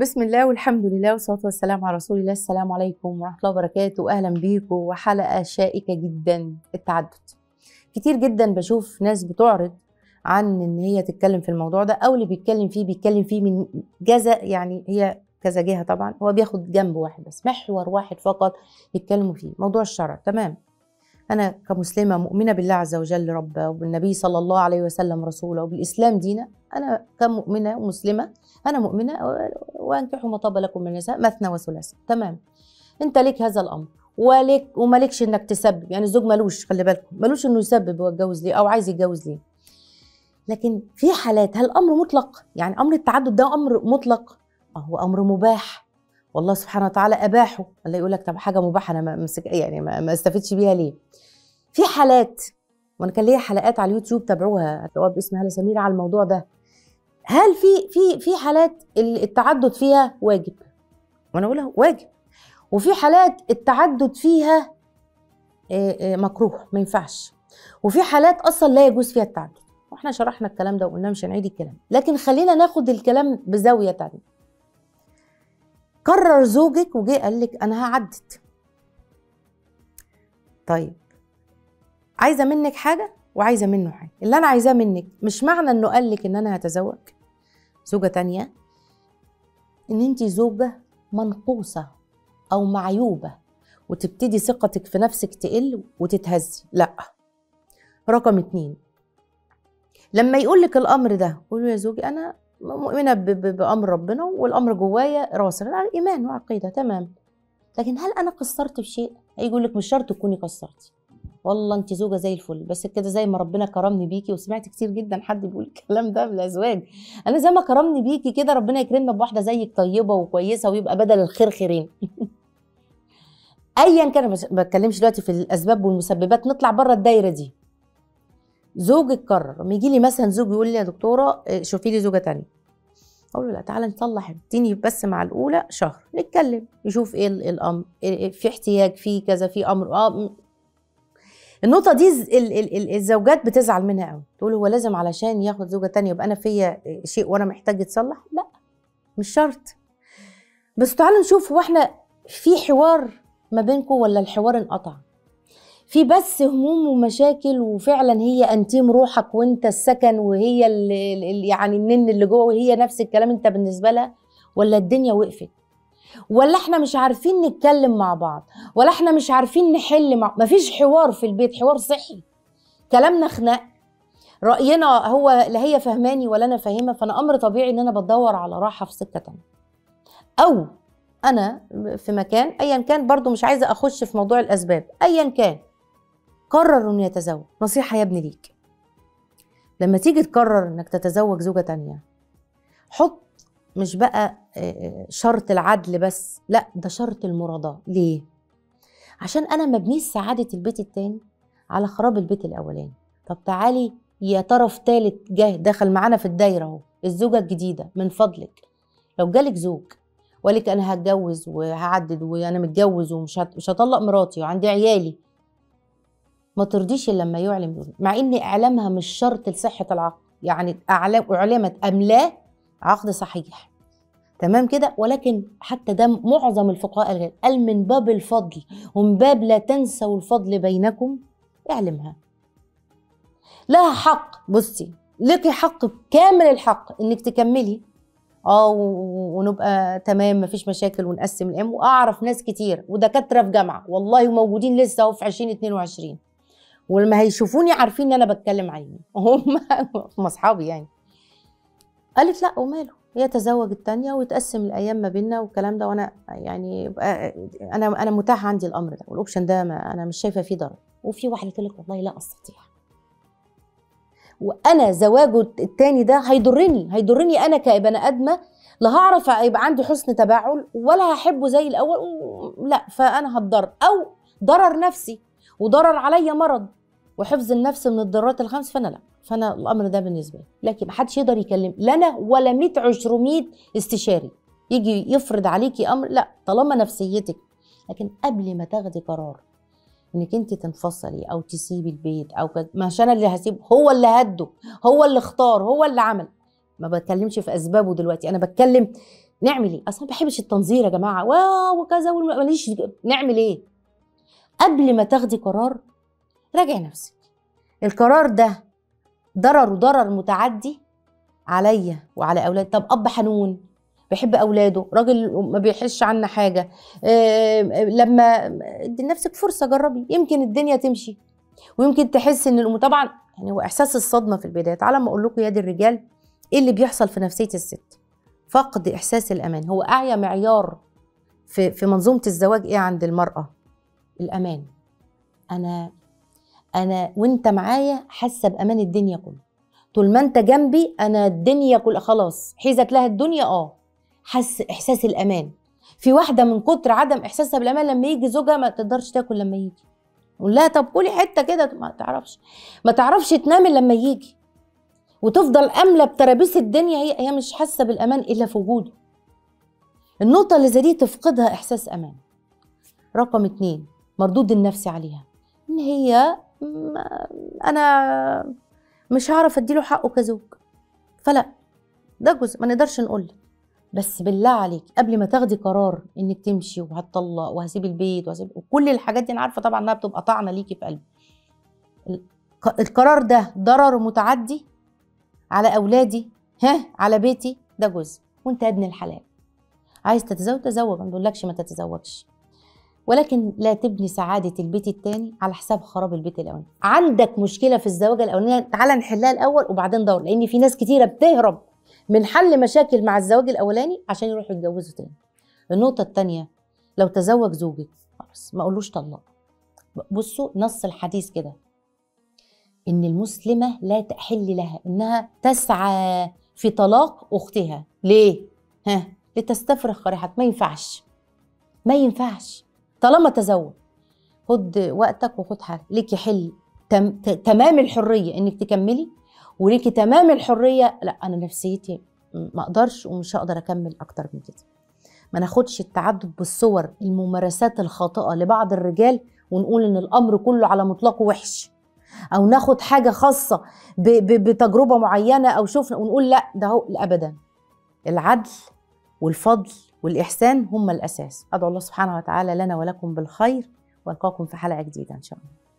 بسم الله والحمد لله والصلاة والسلام على رسول الله السلام عليكم ورحمة الله وبركاته أهلا بيكم وحلقة شائكة جدا التعدد كتير جدا بشوف ناس بتعرض عن ان هي تتكلم في الموضوع ده او اللي بيتكلم فيه بيتكلم فيه من كذا يعني هي كذا جهة طبعا هو بياخد جنب واحد بس محور واحد فقط يتكلموا فيه موضوع الشرع تمام أنا كمسلمة مؤمنة بالله عز وجل ربا وبالنبي صلى الله عليه وسلم رسوله وبالإسلام دينا أنا كمؤمنة ومسلمة أنا مؤمنة وأنكحوا ما طاب لكم من النساء مثنى وثلاث تمام أنت ليك هذا الأمر وليك ومالكش إنك تسبب يعني الزوج ملوش خلي بالكم ملوش إنه يسبب هو يتجوز ليه أو عايز يتجوز ليه لكن في حالات هل الأمر مطلق يعني أمر التعدد ده أمر مطلق هو أمر مباح والله سبحانه وتعالى اباحه الله يقول لك طب حاجه مباحه انا ما مسك يعني ما, ما استفدش بيها ليه في حالات وانا كان ليا حلقات على اليوتيوب تابعوها هتلاقوها باسم هاله سميره على الموضوع ده هل في في في حالات التعدد فيها واجب وانا اقولها واجب وفي حالات التعدد فيها مكروه ما ينفعش وفي حالات اصلا لا يجوز فيها التعدد واحنا شرحنا الكلام ده وقلنا مش هنعيد الكلام لكن خلينا ناخد الكلام بزاويه تانية قرر زوجك وجه قال لك انا هعدد طيب عايزه منك حاجه وعايزه منه حاجه اللي انا عايزاه منك مش معنى انه قال لك ان انا هتزوج زوجه تانية ان انت زوجه منقوصه او معيوبه وتبتدي ثقتك في نفسك تقل وتتهزي لا رقم اتنين لما يقول لك الامر ده قولوا يا زوجي انا مؤمنه بامر ربنا والامر جوايا راسخ ايمان وعقيده تمام لكن هل انا قصرت في شيء هيجي يقول لك مش شرط تكوني قصرتي والله انت زوجه زي الفل بس كده زي ما ربنا كرمني بيكي وسمعت كتير جدا حد بيقول الكلام ده بالازواج انا زي ما كرمني بيكي كده ربنا يكرمنا بواحده زيك طيبه وكويسه ويبقى بدل الخير خيرين ايا كان ما بتكلمش دلوقتي في الاسباب والمسببات نطلع بره الدايره دي زوجك قرر لما يجي لي مثلا زوج يقول لي يا دكتوره شوفي لي زوجه تانية اقول له لا تعالى نصلح اديني بس مع الاولى شهر نتكلم نشوف ايه الامر إيه في احتياج في كذا في امر اه النقطه دي الزوجات بتزعل منها قوي تقول هو لازم علشان ياخد زوجه تانية يبقى انا فيا شيء وانا محتاج يتصلح لا مش شرط بس تعالوا نشوف هو احنا في حوار ما بينكم ولا الحوار انقطع في بس هموم ومشاكل وفعلا هي انتيم روحك وانت السكن وهي اللي يعني النن اللي جوه وهي نفس الكلام انت بالنسبه لها ولا الدنيا وقفت ولا احنا مش عارفين نتكلم مع بعض ولا احنا مش عارفين نحل مع مفيش حوار في البيت حوار صحي كلامنا خناق راينا هو لا هي فهماني ولا انا فاهمه فانا امر طبيعي ان انا بدور على راحه في سكه تانية او انا في مكان ايا كان برضو مش عايزه اخش في موضوع الاسباب ايا كان قرر انه يتزوج نصيحة يا ابني ليك لما تيجي تقرر انك تتزوج زوجة تانية حط مش بقى شرط العدل بس لا ده شرط المراضاة ليه؟ عشان انا مبنيش سعادة البيت التاني على خراب البيت الاولاني طب تعالي يا طرف تالت جه دخل معانا في الدايرة اهو الزوجة الجديدة من فضلك لو جالك زوج وقالك انا هتجوز وهعدد وانا متجوز ومش مش هطلق مراتي وعندي عيالي ما ترضيش الا لما يعلم مع ان اعلامها مش شرط لصحه العقد يعني اعلام اعلمت ام لا عقد صحيح تمام كده ولكن حتى ده معظم الفقهاء الغير قال من باب الفضل ومن باب لا تنسوا الفضل بينكم اعلمها لها حق بصي لك حق كامل الحق انك تكملي اه ونبقى تمام مفيش مشاكل ونقسم الام واعرف ناس كتير ودكاتره في جامعه والله موجودين لسه اهو في 2022 ولما هيشوفوني عارفين ان انا بتكلم عليهم هم هم اصحابي يعني قالت لا وماله هي تزوج التانية ويتقسم الايام ما بيننا والكلام ده وانا يعني انا انا متاح عندي الامر ده والاوبشن ده ما انا مش شايفه فيه ضرر وفي واحده تقول لك والله لا استطيع وانا زواجه التاني ده هيضرني هيضرني انا كبني ادمه لا هعرف يبقى عندي حسن تباعل ولا هحبه زي الاول لا فانا هتضر او ضرر نفسي وضرر عليا مرض وحفظ النفس من الضرات الخمس فانا لا فانا الامر ده بالنسبه لي لكن محدش يقدر يكلم لا انا ولا 100 200 استشاري يجي يفرض عليكي امر لا طالما نفسيتك لكن قبل ما تاخدي قرار انك انت تنفصلي او تسيبي البيت او كده مش انا اللي هسيب هو اللي هده هو اللي اختار هو اللي عمل ما بتكلمش في اسبابه دلوقتي انا بتكلم نعمل ايه اصلا ما بحبش التنظير يا جماعه واو وكذا ماليش نعمل ايه قبل ما تاخدي قرار راجعي نفسك القرار ده ضرر ضرر متعدي عليا وعلى اولادي طب اب حنون بيحب اولاده راجل ما بيحش عنا حاجه آه لما ادي لنفسك فرصه جربي يمكن الدنيا تمشي ويمكن تحس ان الامور طبعا يعني هو احساس الصدمه في البدايه تعالى ما اقول لكم يا دي الرجال ايه اللي بيحصل في نفسيه الست فقد احساس الامان هو اعيا معيار في في منظومه الزواج ايه عند المراه الامان انا انا وانت معايا حاسه بامان الدنيا كلها طول ما انت جنبي انا الدنيا كلها خلاص حيزت لها الدنيا اه حس احساس الامان في واحده من كتر عدم احساسها بالامان لما يجي زوجها ما تقدرش تاكل لما يجي قول لها طب كلي حته كده ما تعرفش ما تعرفش تنام لما يجي وتفضل امله بترابيس الدنيا هي هي مش حاسه بالامان الا في وجوده النقطه اللي زي دي تفقدها احساس امان رقم اتنين مردود النفسي عليها ان هي انا مش هعرف اديله حقه كزوج فلا ده جزء ما نقدرش نقول بس بالله عليك قبل ما تاخدي قرار انك تمشي وهتطلق وهسيب البيت وهسيب وكل الحاجات دي انا عارفه طبعا انها بتبقى طعنه ليكي في قلبي القرار ده ضرر متعدي على اولادي ها على بيتي ده جزء وانت يا ابن الحلال عايز تتزوج تزوج ما بقولكش ما تتزوجش ولكن لا تبني سعادة البيت التاني على حساب خراب البيت الأولاني عندك مشكلة في الزواج الأولانية تعالى نحلها الأول وبعدين دور لأن في ناس كتيرة بتهرب من حل مشاكل مع الزواج الأولاني عشان يروحوا يتجوزوا تاني النقطة التانية لو تزوج زوجك خلاص ما أقولوش طلق بصوا نص الحديث كده إن المسلمة لا تحل لها إنها تسعى في طلاق أختها ليه؟ ها لتستفرغ قريحات ما ينفعش ما ينفعش طالما تزوج خد وقتك وخد حاجه ليكي حل تم تمام الحريه انك تكملي وليكي تمام الحريه لا انا نفسيتي ما اقدرش ومش هقدر اكمل اكتر من كده ما ناخدش التعدد بالصور الممارسات الخاطئه لبعض الرجال ونقول ان الامر كله على مطلقه وحش او ناخد حاجه خاصه بتجربه معينه او شفنا ونقول لا ده هو ابدا العدل والفضل والإحسان هم الأساس أدعو الله سبحانه وتعالى لنا ولكم بالخير وألقاكم في حلقة جديدة إن شاء الله